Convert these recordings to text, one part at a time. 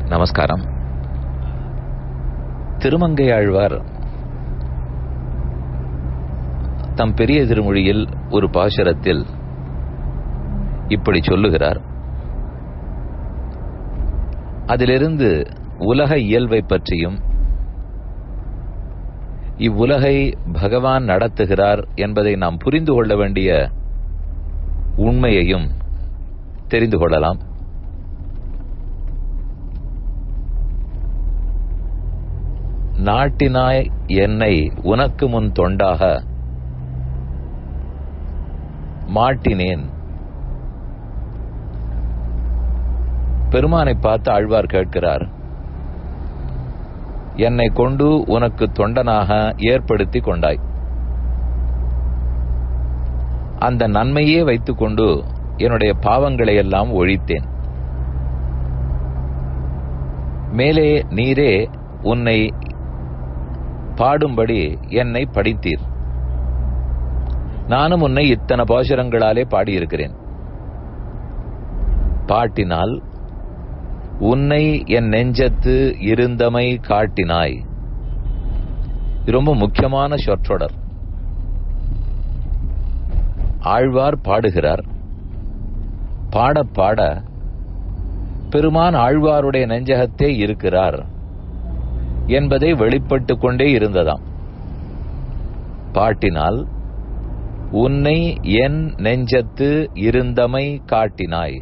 நமஸ்காரம் திருமங்கை ஆழ்வார் தம் பெரிய திருமொழியில் ஒரு பாசுரத்தில் இப்படி சொல்லுகிறார் அதிலிருந்து உலக இயல்பை பற்றியும் இவ்வுலகை பகவான் நடத்துகிறார் என்பதை நாம் புரிந்து கொள்ள வேண்டிய உண்மையையும் தெரிந்து கொள்ளலாம் நாட்டினாய் என்னை உனக்கு முன் தொண்டாக மாட்டினேன் பெருமானை பார்த்து ஆழ்வார் கேட்கிறார் என்னை கொண்டு உனக்கு தொண்டனாக ஏற்படுத்தி கொண்டாய் அந்த நன்மையே வைத்துக்கொண்டு என்னுடைய பாவங்களை எல்லாம் ஒழித்தேன் மேலே நீரே உன்னை பாடும்படி என்னை படித்தீர் நானும் உன்னை இத்தனை பாசுரங்களாலே பாடியிருக்கிறேன் பாட்டினால் உன்னை என் நெஞ்சத்து இருந்தமை காட்டினாய் இது ரொம்ப முக்கியமான சொற்றொடர் ஆழ்வார் பாடுகிறார் பாட பாட பெருமான் ஆழ்வாருடைய நெஞ்சகத்தே இருக்கிறார் என்பதை வெளிப்பட்டு கொண்டே இருந்ததாம் பாட்டினால் உன்னை என் நெஞ்சத்து இருந்தமை காட்டினாய்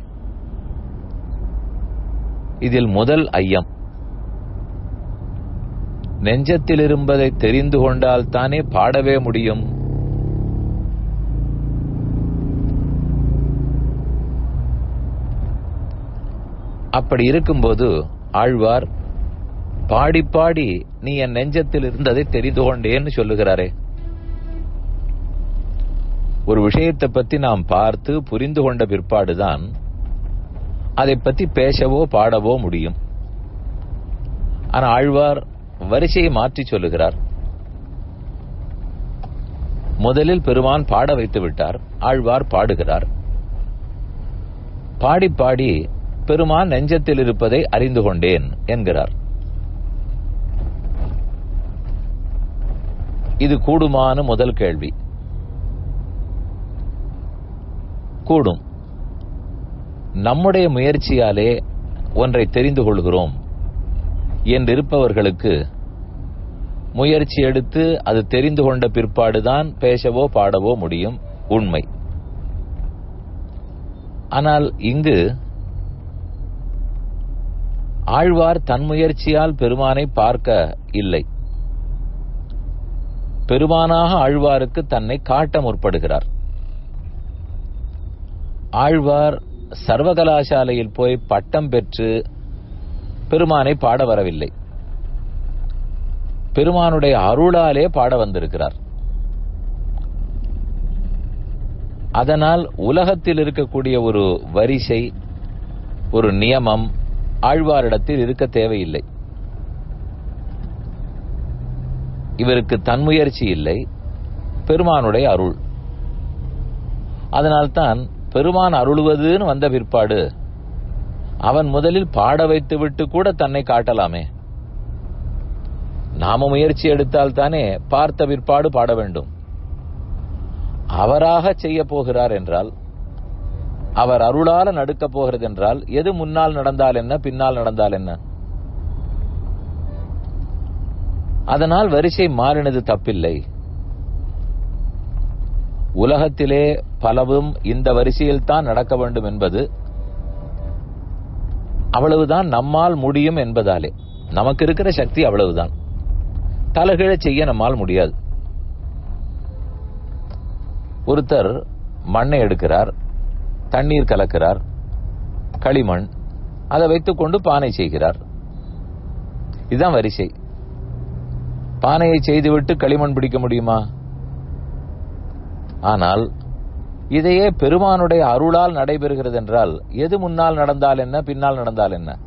இதில் முதல் ஐயம் நெஞ்சத்தில் இருப்பதை தெரிந்து கொண்டால் தானே பாடவே முடியும் அப்படி இருக்கும்போது ஆழ்வார் பாடி பாடி நீ என் நெஞ்சத்தில் இருந்ததை தெரிந்து கொண்டேன்னு சொல்லுகிறாரே ஒரு விஷயத்தை பத்தி நாம் பார்த்து புரிந்து கொண்ட பிற்பாடுதான் அதை பத்தி பேசவோ பாடவோ முடியும் ஆனா ஆழ்வார் வரிசையை மாற்றி சொல்லுகிறார் முதலில் பெருமான் பாட வைத்து விட்டார் ஆழ்வார் பாடுகிறார் பாடி பாடி பெருமான் நெஞ்சத்தில் இருப்பதை அறிந்து கொண்டேன் என்கிறார் இது கூடுமான முதல் கேள்வி கூடும் நம்முடைய முயற்சியாலே ஒன்றை தெரிந்து கொள்கிறோம் என்றிருப்பவர்களுக்கு முயற்சி எடுத்து அது தெரிந்து கொண்ட பிற்பாடுதான் பேசவோ பாடவோ முடியும் உண்மை ஆனால் இங்கு ஆழ்வார் தன் முயற்சியால் பெருமானை பார்க்க இல்லை பெருமானாக ஆழ்வாருக்கு தன்னை காட்ட முற்படுகிறார் ஆழ்வார் சர்வகலாசாலையில் போய் பட்டம் பெற்று பெருமானை பாட வரவில்லை பெருமானுடைய அருளாலே பாட வந்திருக்கிறார் அதனால் உலகத்தில் இருக்கக்கூடிய ஒரு வரிசை ஒரு நியமம் ஆழ்வாரிடத்தில் இருக்க தேவையில்லை இவருக்கு தன்முயற்சி இல்லை பெருமானுடைய அருள் அதனால்தான் பெருமான் அருளுவதுன்னு வந்த பிற்பாடு அவன் முதலில் பாட வைத்து விட்டு கூட தன்னை காட்டலாமே நாம முயற்சி எடுத்தால் தானே பார்த்த பிற்பாடு பாட வேண்டும் அவராக செய்ய போகிறார் என்றால் அவர் அருளால நடுக்க போகிறது என்றால் எது முன்னால் நடந்தால் என்ன பின்னால் நடந்தால் என்ன அதனால் வரிசை மாறினது தப்பில்லை உலகத்திலே பலவும் இந்த வரிசையில் தான் நடக்க வேண்டும் என்பது அவ்வளவுதான் நம்மால் முடியும் என்பதாலே நமக்கு இருக்கிற சக்தி அவ்வளவுதான் தலைகீழ செய்ய நம்மால் முடியாது ஒருத்தர் மண்ணை எடுக்கிறார் தண்ணீர் கலக்கிறார் களிமண் அதை வைத்துக்கொண்டு பானை செய்கிறார் இதுதான் வரிசை பானையை செய்துவிட்டு களிமண் பிடிக்க முடியுமா ஆனால் இதையே பெருமானுடைய அருளால் நடைபெறுகிறது என்றால் எது முன்னால் நடந்தால் என்ன பின்னால் நடந்தால் என்ன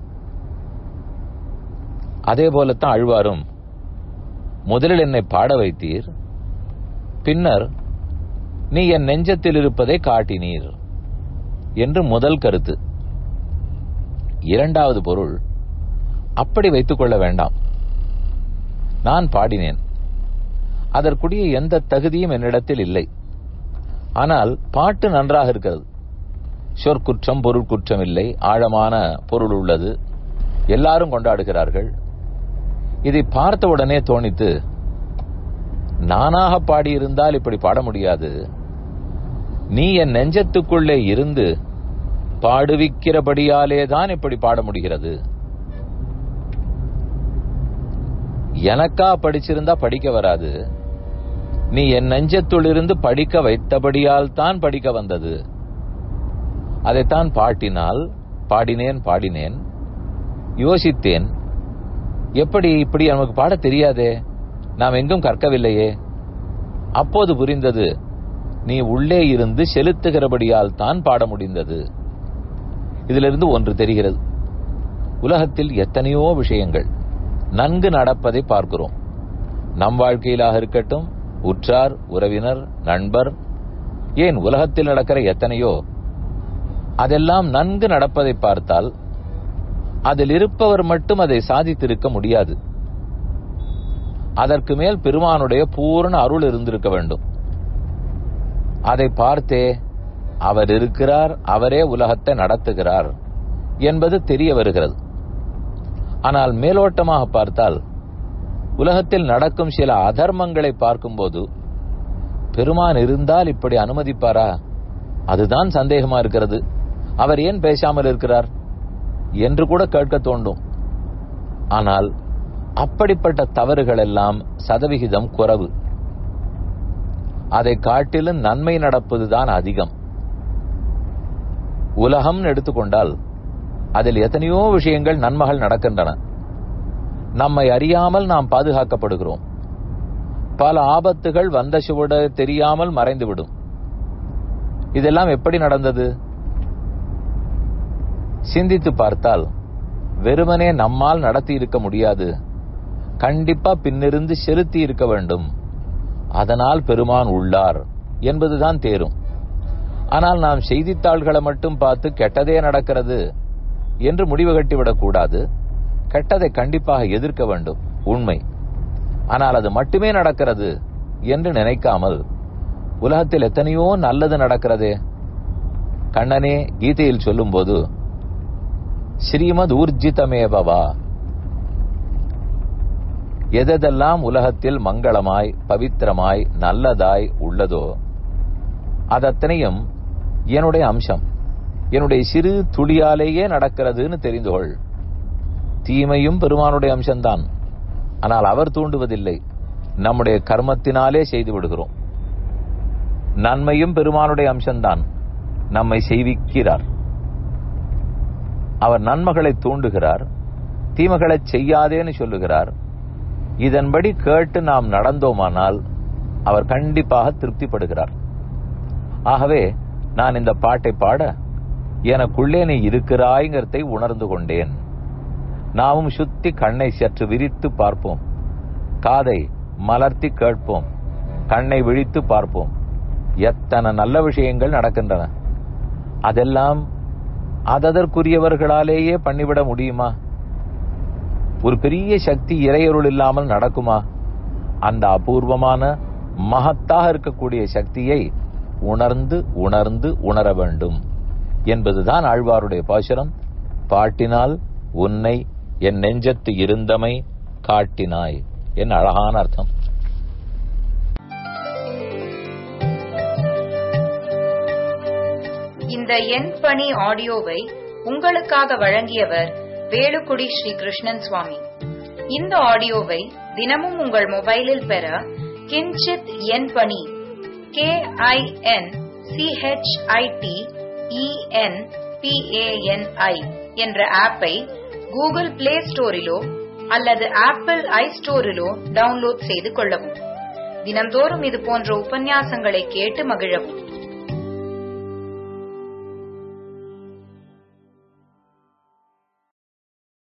அதே போலத்தான் அழ்வாரும் முதலில் என்னை பாட வைத்தீர் பின்னர் நீ என் நெஞ்சத்தில் இருப்பதை காட்டினீர் என்று முதல் கருத்து இரண்டாவது பொருள் அப்படி வைத்துக் கொள்ள வேண்டாம் நான் பாடினேன் அதற்குரிய எந்த தகுதியும் என்னிடத்தில் இல்லை ஆனால் பாட்டு நன்றாக இருக்கிறது சொற்குற்றம் பொருள் குற்றம் இல்லை ஆழமான பொருள் உள்ளது எல்லாரும் கொண்டாடுகிறார்கள் இதை பார்த்த உடனே தோணித்து நானாக பாடியிருந்தால் இப்படி பாட முடியாது நீ என் நெஞ்சத்துக்குள்ளே இருந்து பாடுவிக்கிறபடியாலே தான் இப்படி பாட முடிகிறது எனக்கா படிச்சிருந்தா படிக்க வராது நீ என் நெஞ்சத்துள்ளிருந்து படிக்க வைத்தபடியால் தான் படிக்க வந்தது அதைத்தான் பாட்டினால் பாடினேன் பாடினேன் யோசித்தேன் எப்படி இப்படி நமக்கு பாட தெரியாதே நாம் எங்கும் கற்கவில்லையே அப்போது புரிந்தது நீ உள்ளே இருந்து செலுத்துகிறபடியால் தான் பாட முடிந்தது இதிலிருந்து ஒன்று தெரிகிறது உலகத்தில் எத்தனையோ விஷயங்கள் நன்கு நடப்பதை பார்க்கிறோம் நம் வாழ்க்கையிலாக இருக்கட்டும் உற்றார் உறவினர் நண்பர் ஏன் உலகத்தில் நடக்கிற எத்தனையோ அதெல்லாம் நன்கு நடப்பதை பார்த்தால் அதில் இருப்பவர் மட்டும் அதை சாதித்திருக்க முடியாது அதற்கு மேல் பெருமானுடைய பூர்ண அருள் இருந்திருக்க வேண்டும் அதை பார்த்தே அவர் இருக்கிறார் அவரே உலகத்தை நடத்துகிறார் என்பது தெரிய வருகிறது ஆனால் மேலோட்டமாக பார்த்தால் உலகத்தில் நடக்கும் சில அதர்மங்களை பார்க்கும்போது பெருமான் இருந்தால் இப்படி அனுமதிப்பாரா அதுதான் சந்தேகமா இருக்கிறது அவர் ஏன் பேசாமல் இருக்கிறார் என்று கூட கேட்க தோண்டும் ஆனால் அப்படிப்பட்ட தவறுகள் எல்லாம் சதவிகிதம் குறைவு அதை காட்டிலும் நன்மை நடப்பதுதான் அதிகம் உலகம் எடுத்துக்கொண்டால் அதில் எத்தனையோ விஷயங்கள் நன்மைகள் நடக்கின்றன நம்மை அறியாமல் நாம் பாதுகாக்கப்படுகிறோம் பல ஆபத்துகள் வந்த சுவட தெரியாமல் மறைந்துவிடும் இதெல்லாம் எப்படி நடந்தது சிந்தித்து பார்த்தால் வெறுமனே நம்மால் நடத்தி இருக்க முடியாது கண்டிப்பா பின்னிருந்து செலுத்தி இருக்க வேண்டும் அதனால் பெருமான் உள்ளார் என்பதுதான் தேரும் ஆனால் நாம் செய்தித்தாள்களை மட்டும் பார்த்து கெட்டதே நடக்கிறது என்று முடிவு கட்டிவிடக் கூடாது கெட்டதை கண்டிப்பாக எதிர்க்க வேண்டும் உண்மை ஆனால் அது மட்டுமே நடக்கிறது என்று நினைக்காமல் உலகத்தில் எத்தனையோ நல்லது நடக்கிறதே கண்ணனே கீதையில் சொல்லும்போது ஸ்ரீமத் ஊர்ஜிதமேபவா எதெல்லாம் உலகத்தில் மங்களமாய் பவித்திரமாய் நல்லதாய் உள்ளதோ அதத்தனையும் என்னுடைய அம்சம் என்னுடைய சிறு துளியாலேயே நடக்கிறதுன்னு தெரிந்து கொள் தீமையும் பெருமானுடைய அம்சம்தான் ஆனால் அவர் தூண்டுவதில்லை நம்முடைய கர்மத்தினாலே செய்து விடுகிறோம் நன்மையும் பெருமானுடைய அம்சம்தான் நம்மை செய்விக்கிறார் அவர் நன்மைகளை தூண்டுகிறார் தீமைகளை செய்யாதேன்னு சொல்லுகிறார் இதன்படி கேட்டு நாம் நடந்தோமானால் அவர் கண்டிப்பாக திருப்திப்படுகிறார் ஆகவே நான் இந்த பாட்டை பாட எனக்குள்ளே நீ இருக்கிறாய்ங்கிறதை உணர்ந்து கொண்டேன் நாமும் சுத்தி கண்ணை சற்று விரித்து பார்ப்போம் காதை மலர்த்தி கேட்போம் கண்ணை விழித்து பார்ப்போம் எத்தனை நல்ல விஷயங்கள் நடக்கின்றன அதெல்லாம் அததற்குரியவர்களாலேயே பண்ணிவிட முடியுமா ஒரு பெரிய சக்தி இறையருள் இல்லாமல் நடக்குமா அந்த அபூர்வமான மகத்தாக இருக்கக்கூடிய சக்தியை உணர்ந்து உணர்ந்து உணர வேண்டும் என்பதுதான் ஆழ்வாருடைய பாசுரம் பாட்டினால் உன்னை என் நெஞ்சத்து இருந்தமை காட்டினாய் என் அழகான அர்த்தம் இந்த எண் பணி ஆடியோவை உங்களுக்காக வழங்கியவர் வேலுக்குடி ஸ்ரீ கிருஷ்ணன் சுவாமி இந்த ஆடியோவை தினமும் உங்கள் மொபைலில் பெற கிஞ்சித் எண் பணி கே ஐ என் சிஹெச்ஐடி இஎன் பிஏஎன்ஐ என்ற ஆப்பை கூகுள் பிளே ஸ்டோரிலோ அல்லது ஆப்பிள் ஐ ஸ்டோரிலோ டவுன்லோட் செய்து கொள்ளவும் தினந்தோறும் இது போன்ற உபன்யாசங்களை கேட்டு மகிழவும்